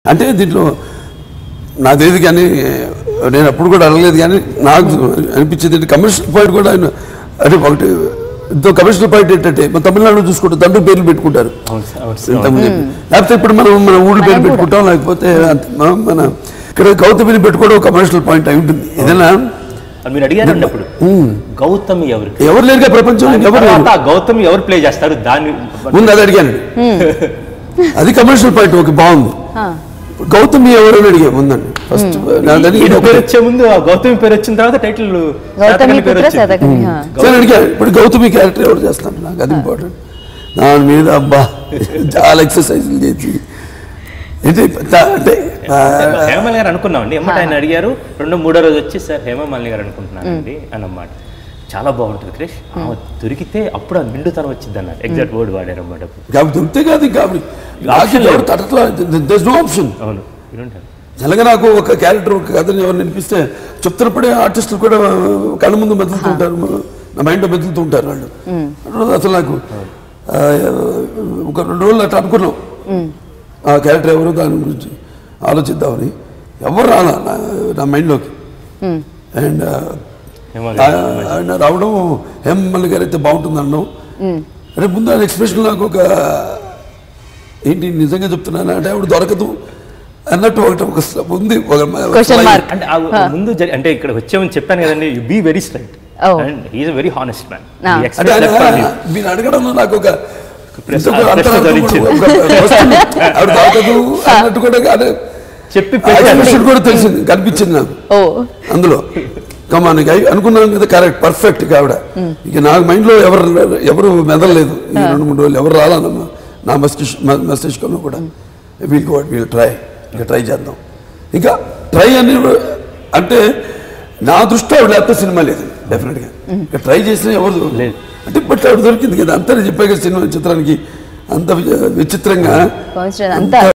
అంటే దీంట్లో నా తెలియదు కానీ నేను అప్పుడు కూడా అడగలేదు కానీ నాకు అనిపించేది కమర్షియల్ పాయింట్ కూడా ఆయన అంటే ఒకటి ఇంతో కమర్షియల్ పాయింట్ ఏంటంటే మన తమిళనాడు చూసుకుంటే దండు పేర్లు పెట్టుకుంటారు అవును సార్ అవును సార్ ఇంతకుముందు చెప్పి. లేకపోతే ఇప్పుడు మనం మన ఊళ్ళో పేరు పెట్టుకుంటాం లేకపోతే అంత- మన- మన ఇక్కడ గౌతమిని పెట్టుకోవడం కమర్షియల్ పాయింట్ అయి ఉంటుంది ఏదైనా అది మీరు అడిగారండి అప్పుడు గౌతమి ఎవరు ఎవరు లేరుగా ప్రపంచంలో ఎవరు లేరు తర్వాత ఆ గౌతమి ఎవరు ప్లే చేస్తారు దాన్ని ముందు అది అడిగాను అది కమర్షియల్ పాయింట్ ఓకే బాగుంది గౌతమి ఎవరు అని అడిగా ముందండి ఫస్ట్ నాదని ఈయన పేరు వచ్చే ముందు ఆ గౌతమి పేరు వచ్చిన తర్వాత టైటిల్ గౌతమి పుత్ర శతకర్ణి హా. సరే అడిగా ఇప్పుడు గౌతమి క్యారెక్టర్ ఎవరు చేస్తాను నాకు అది ఇంపార్టెంట్ దాని మీద అబ్బా చాలా ఎక్సర్సైజ్లు చేసి అంటే త- అంటే ఆ, హేమల్ గారు అనుకున్నామండి ఎమ్మట ఆయన అడిగారు రెండో మూడో రోజు వచ్చి సార్ హేమమాలిని గారు అనుకుంటున్నానండి అన్నమాట చాలా బాగుంటుంది క్రిష్ ఆమె దొరికితే అప్పుడు ఆ నిండుతనం వచ్చింది అన్నారు ఎగ్జాక్ట్ వర్డ్ వాడారు అన్నమాట అప్పుడు. కాబట్టి దొరికితే కాదు కాబట్టి నాకు ఎవరు తట్టట్లా దస్ నో ఆప్షన్ అవును వినుంటారు నిజంగా నాకు ఒక క్యారెక్టర్ ఒక కథని ఎవరు వినిపిస్తే చెప్తున్నప్పుడే ఆర్టిస్టులు కూడా కళ్ళ ముందు మెదులుతూ ఉంటారు నా మైండ్లో మెదులుతూ ఉంటారు వాళ్ళు అప్పుడు అసలు నాకు ఆ, ఒక రెండు రోజులు అట్లా అనుకున్నాం ఆ క్యారెక్టర్ ఎవరు దాని గురించి ఆలోచిద్దామని ఎవరు రాలా నా నా మైండ్లోకి అండ్ హేమల్ ఆయన రావడం హేమల్లి గారు అయితే బాగుంటుంది అనడం అంటే ముందు ఆయన ఎక్స్ప్రెషన్ నాకు ఒక ఏంటి నిజంగా చెప్తున్నాను అంటే ఆవిడ దొరకదు అన్నట్టు ఒకటి ఒక స- ఉంది ఒక Question mark. అంటే ఆ ముందు జరి- అంటే ఇక్కడ వచ్చామని చెప్పాను కదండి you be very straight Oh. And he is very honest man Ah. అంటే ఆయన మీరు అడగడంలో నాకు ఒక ప్రశ్న- ఇంకొక ప్రశ్న అంతరార్థం ధరించింది. కూడా- ఒక వస్తుంది. ఆవిడ దొరకదు అన్నట్టు కూడా అదే చెప్పి ఆ పెట్టాను. expression కూడా తెలిసింది కనిపించింది నాకు ఓ అందులో కమానికి అనుకున్నాను కదా కరెక్ట్ పర్ఫెక్ట్ ఆవిడ ఇక నాకు మైండ్లో ఎవరు ఎవరు మెదలలేదు ఈ రెండు మూడు రోజులు ఎవరు రాలన్న నా మస్తిష్ మస్తిష్కంలో కూడా వీల్ గో వీల్ ట్రై ఇక ట్రై చేద్దాం ఇంకా ట్రై అని అంటే నా దృష్టి ఆవిడ లేకపోతే సినిమా లేదు డెఫినెట్గా ఇక ట్రై చేసిన ఎవరు లేదు. అంటే బట్ ఆవిడ దొరికింది కదా అంతా నేను చెప్పాను కదా సినిమా చిత్రానికి అంత వి- విచిత్రంగా Coincidence అంతా